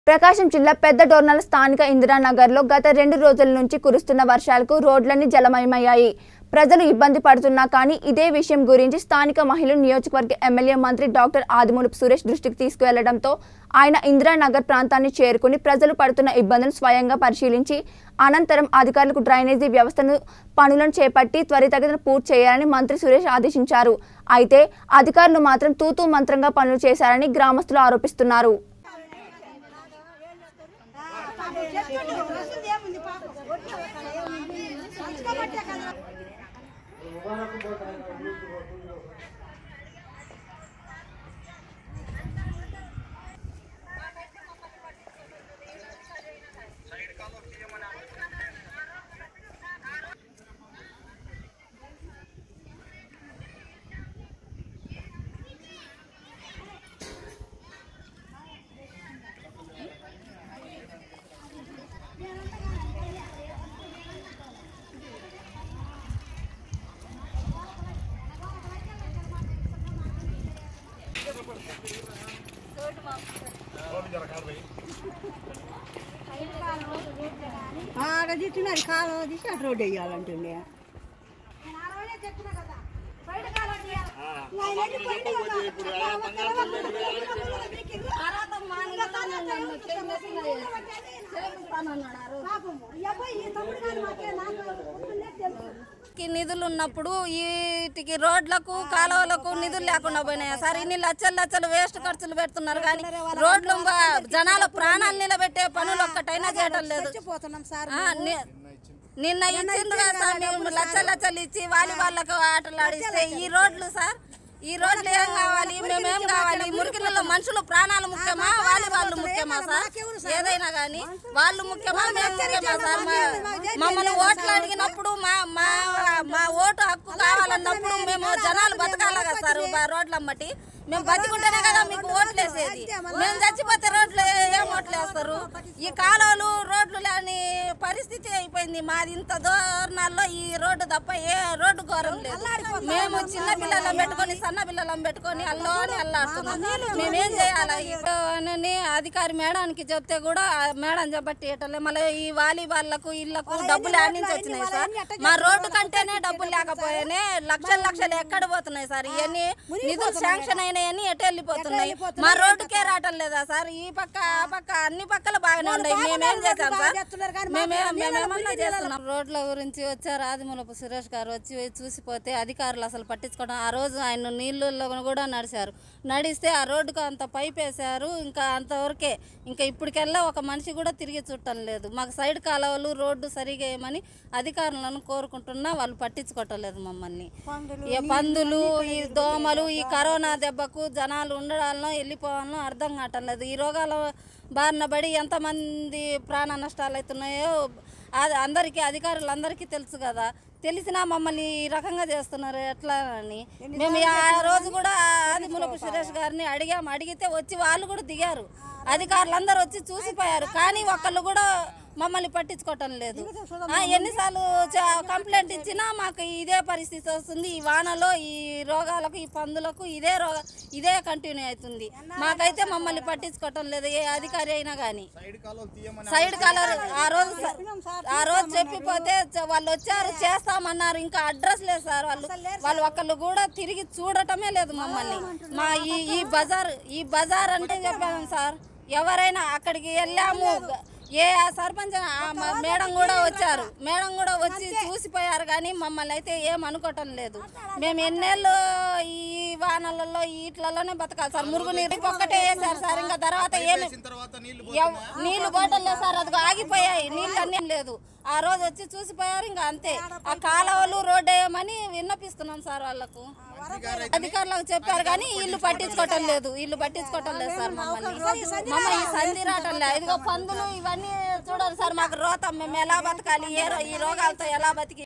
ప్రకాశం జిల్లా పెద్ద డోర్నల స్థానిక ఇందిరానగర్లో గత రెండు రోజుల నుంచి కురుస్తున్న వర్షాలకు రోడ్లన్నీ జలమయమయ్యాయి ప్రజలు ఇబ్బంది పడుతున్నా కానీ ఇదే విషయం గురించి స్థానిక మహిళలు నియోజకవర్గ ఎమ్మెల్యే మంత్రి డాక్టర్ ఆదిమూలపు సురేష్ దృష్టికి తీసుకువెళ్లడంతో ఆయన ఇందిరానగర్ ప్రాంతాన్ని చేరుకుని ప్రజలు పడుతున్న ఇబ్బందులను స్వయంగా పరిశీలించి అనంతరం అధికారులకు డ్రైనేజీ వ్యవస్థను పనులను చేపట్టి త్వరితగతిన పూర్తి చేయాలని మంత్రి సురేష్ ఆదేశించారు అయితే అధికారులు మాత్రం తూతూ మంత్రంగా పనులు చేశారని గ్రామస్తులు ఆరోపిస్తున్నారు ఆడ తిట్టినారు కాలం తీసి అటు రోడ్డు వేయాలంటుండే కి నిధులు ఉన్నప్పుడు వీటికి రోడ్లకు కాలువలకు నిధులు లేకుండా పోయినాయి సార్ ఇన్ని లచ్చలు లచ్చలు వేస్ట్ ఖర్చులు పెడుతున్నారు కానీ రోడ్లు బ- జనాల ప్రాణాలు నిలబెట్టే పనులు ఒక్కటైనా చేయటం లేదు పోతున్నాం సార్ ఆ, ని- నిన్న ఇచ్చిండ్రు కదా సార్ మేము లచ్చలు లచ్చలు ఇచ్చి వాలీబాల్లకు ఆటలు ఆడిస్తే ఈ రోడ్లు సార్ ఈ రోడ్లు ఏం కావాలి మేమేం కావాలి మురికిలలో మనుషులు ప్రాణాలు ముఖ్యమా వాలీబాల్ ముఖ్యమా సార్ ఏదైనా కానీ వాళ్ళు ముఖ్యమా మేము ముఖ్యమా సార్ మా- మమ్మల్ని ఓట్లు అడిగినప్పుడు మా మా మా ఓటు హక్కు కావాలన్నప్పుడు మేము జనాలు బతకాలి కదా సార్ బా- రోడ్లు అమ్మటి మేము బతికుంటేనే కదా మీకు ఓట్లు వేసేది మేము చచ్చిపోతే రోడ్లు ఏం ఓట్లు వేస్తారు ఈ కాలువలు రోడ్లు లేని పరిస్థితి అయిపోయింది మాది ఇంత దూరణాల్లో ఈ రోడ్డు తప్ప ఏ రోడ్డు ఘోరం లేదు మేము చిన్న పిల్లలను పెట్టుకొని సన్న పిల్లలను పెట్టుకొని అల్లోని అల్లాడుతున్నాం మేమేం చేయాలి అని అధికారి మేడానికి చెప్తే కూడా ఆ మేడం చెప్పట్టి ఇవ్వటలే మళ్ళీ ఈ వాలీబాల్లకు ఇళ్లకు డబ్బులు ఆడి నుంచి వచ్చినాయి సార్ మా రోడ్డు కంటేనే డబ్బులు లేకపోయానే లక్షలు లక్షలు ఎక్కడ పోతున్నాయి సార్ ఇవన్నీ నిధులు శాంక్షన్ అయినాయని ఎటు వెళ్ళిపోతున్నాయి మా రోడ్డుకే రావటం లేదా సార్ ఈ పక్క ఆ పక్క అన్ని పక్కల బాగానే ఉన్నాయి మేమేం చేసాం సార్ మేమే మేమేమన్నా చేస్తున్నాం రోడ్ల గురించి వచ్చారు ఆదిమూలపు సురేష్ గారు వచ్చి చూసిపోతే అధికారులు అసలు పట్టించుకోవడం ఆ రోజు ఆయన నీళ్ళల్లో కూడా నడిచారు నడిస్తే ఆ రోడ్డుకు అంత పైప్ వేశారు ఇంకా అంతవరకే ఇంకా ఇప్పటికెల్లా ఒక మనిషి కూడా తిరిగి చుట్టం లేదు మాకు సైడ్ కాలువలు రోడ్డు సరిగా వేయమని అధికారులను కోరుకుంటున్నా వాళ్ళు పట్టించుకోవటం లేదు మమ్మల్ని ఈ పందులు ఈ దోమలు ఈ కరోనా దెబ్బకు జనాలు ఉండడాలను వెళ్ళిపోవాలను అర్థం కావటం లేదు ఈ రోగాల బారిన పడి ఎంతమంది ప్రాణ నష్టాలు అవుతున్నాయో అది అందరికీ అధికారులందరికీ తెలుసు కదా తెలిసినా మమ్మల్ని ఈ రకంగా చేస్తున్నారు ఎట్లా అని మేము ఆ రోజు కూడా ఆదిమూలపు సురేష్ గారిని అడిగాము అడిగితే వచ్చి వాళ్ళు కూడా దిగారు అధికారులందరూ వచ్చి చూసిపోయారు కానీ ఒకళ్ళు కూడా మమ్మల్ని పట్టించుకోవటం లేదు ఆ, ఎన్నిసార్లు చ- కంప్లైంట్ ఇచ్చినా మాకు ఇదే పరిస్థితి వస్తుంది ఈ వానలో ఈ రోగాలకు ఈ పందులకు ఇదే రోగ ఇదే కంటిన్యూ అవుతుంది మాకైతే మమ్మల్ని పట్టించుకోవటం లేదు ఏ అధికారి అయినా కానీ సైడ్ కలర్ ఆ రోజు స- ఆ రోజు చెప్పిపోతే చ- వాళ్ళు వచ్చారు చేస్తామన్నారు ఇంకా అడ్రస్ లేదు సార్ వాళ్ళు వాళ్ళు ఒకళ్ళు కూడా తిరిగి చూడటమే లేదు మమ్మల్ని మా ఈ ఈ బజార్ ఈ బజార్ అంటే చెప్పాము సార్ ఎవరైనా అక్కడికి వెళ్ళాము ఏ ఆ సర్పంచ్ ఆ మ- మేడం కూడా వచ్చారు మేడం కూడా వచ్చి చూసిపోయారు కానీ మమ్మల్ని అయితే ఏం అనుకోవటం లేదు మేము ఎన్నేళ్ళు ఈ వానలలో ఈ ఇట్లలోనే బతకాలి సార్ మురుగు నీరు ఒక్కటే వేసారు సార్ ఇంకా తర్వాత ఏమి ఎవ్- నీళ్లు పోవటం లేదు సార్ అది ఆగిపోయాయి నీళ్ళు అన్నీ లేదు ఆ రోజు వచ్చి చూసిపోయారు ఇంకా అంతే ఆ కాలువలు రోడ్డు వేయమని విన్నపిస్తున్నాం సార్ వాళ్ళకు అధికారులకు చెప్పారు కానీ ఇల్లు పట్టించుకోవటం లేదు ఇల్లు పట్టించుకోవటం లేదు సార్ మమ్మల్ని మమ్మల్ని ఈ సంధి రావటం లేదు ఇదిగో పందులు ఇవన్నీ చూడాలి సార్ మాకు రోతం మేము ఎలా బతకాలి ఏ రో- ఈ రోగాలతో ఎలా బతికి